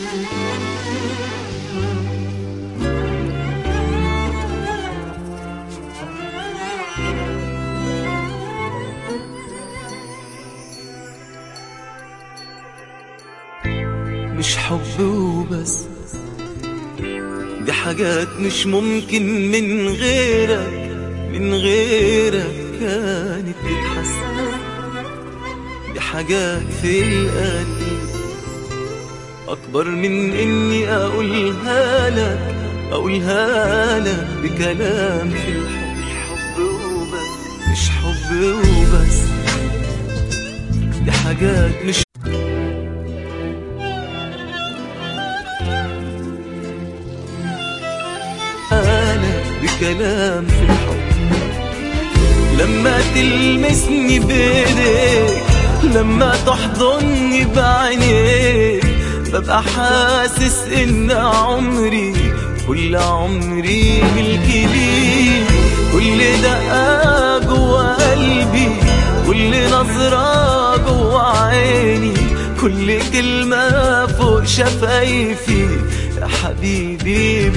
مش حب وبس دي حاجات مش ممكن من غيرك من غيرك كانت تتحس دي حاجات في القلب أكبر من إني أقولها لك أقولها لك بكلام في الحب حب وبس مش حب وبس دي حاجات مش أنا بكلام في الحب لما تلمسني بإيديك لما تحضني بعينيك ببقى حاسس إن عمري كل عمري ملكي ليك كل دقة جوا قلبي كل نظرة جوا عيني كل كلمة فوق شفايفي يا حبيبي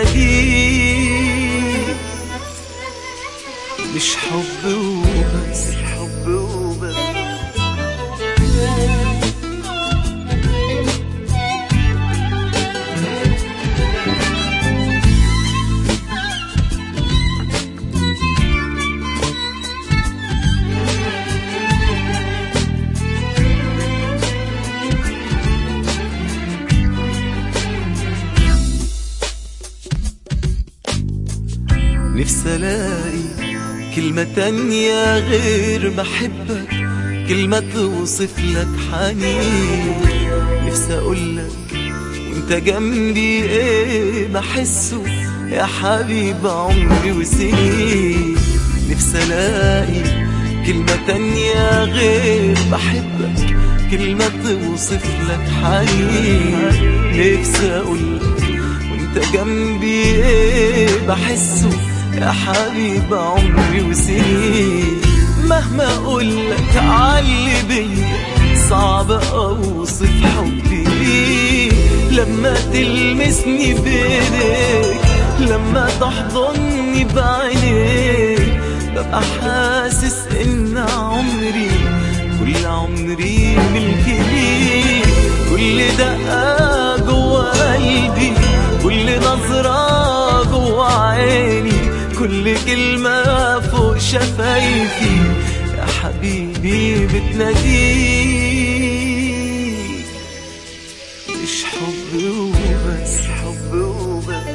بتناديك مش حب وبس حب وبس نفسي الاقي كلمة تانية غير بحبك كلمة توصف لك حنين نفسي اقولك وانت جنبي ايه بحسه يا حبيب عمري وسنين نفسي الاقي كلمة تانية غير بحبك كلمة توصف لك حنين نفسي اقولك وانت جنبي ايه بحسه يا حبيب عمري وسنين مهما اقولك علي بيا صعب اوصف حبي ليك لما تلمسني بايديك لما تحضني بعينيك ببقى حاسس ان عمري كل عمري ملكي ليك كل دقة جوا قلبي كل نظرة جوا عيني كل كلمة فوق شفايفي يا حبيبي بتناديك مش حب وبس حب وبس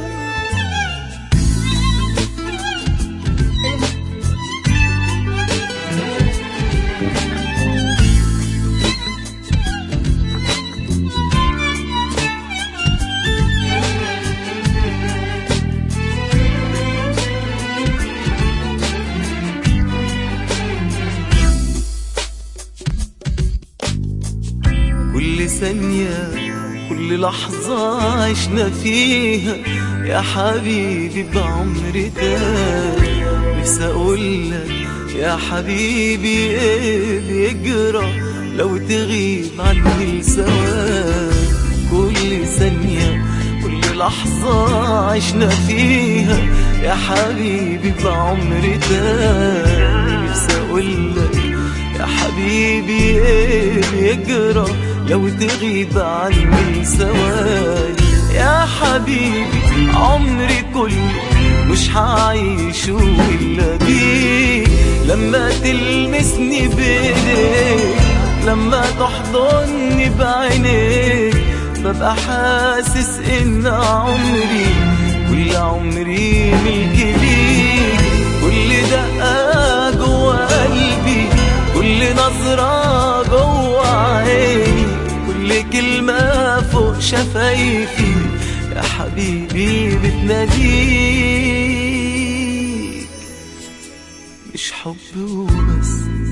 كل ثانية كل لحظة عشنا فيها يا حبيبي بعمر ده نفسي أقولك يا حبيبي إيه بيجرى لو تغيب عني لسوا كل ثانية كل لحظة عشنا فيها يا حبيبي بعمر ده نفسي أقولك يا حبيبي ايه بيجرى لو تغيب عني ثواني يا حبيبي عمري كله مش هعيشه الا بيك لما تلمسني بايديك لما تحضني بعينيك ببقى حاسس ان عمري كل عمري ملكي ليك كل دقة جوا قلبي كل نظرة جوا عيني كل كلمة فوق شفايفي يا حبيبي بتناديك مش حب وبس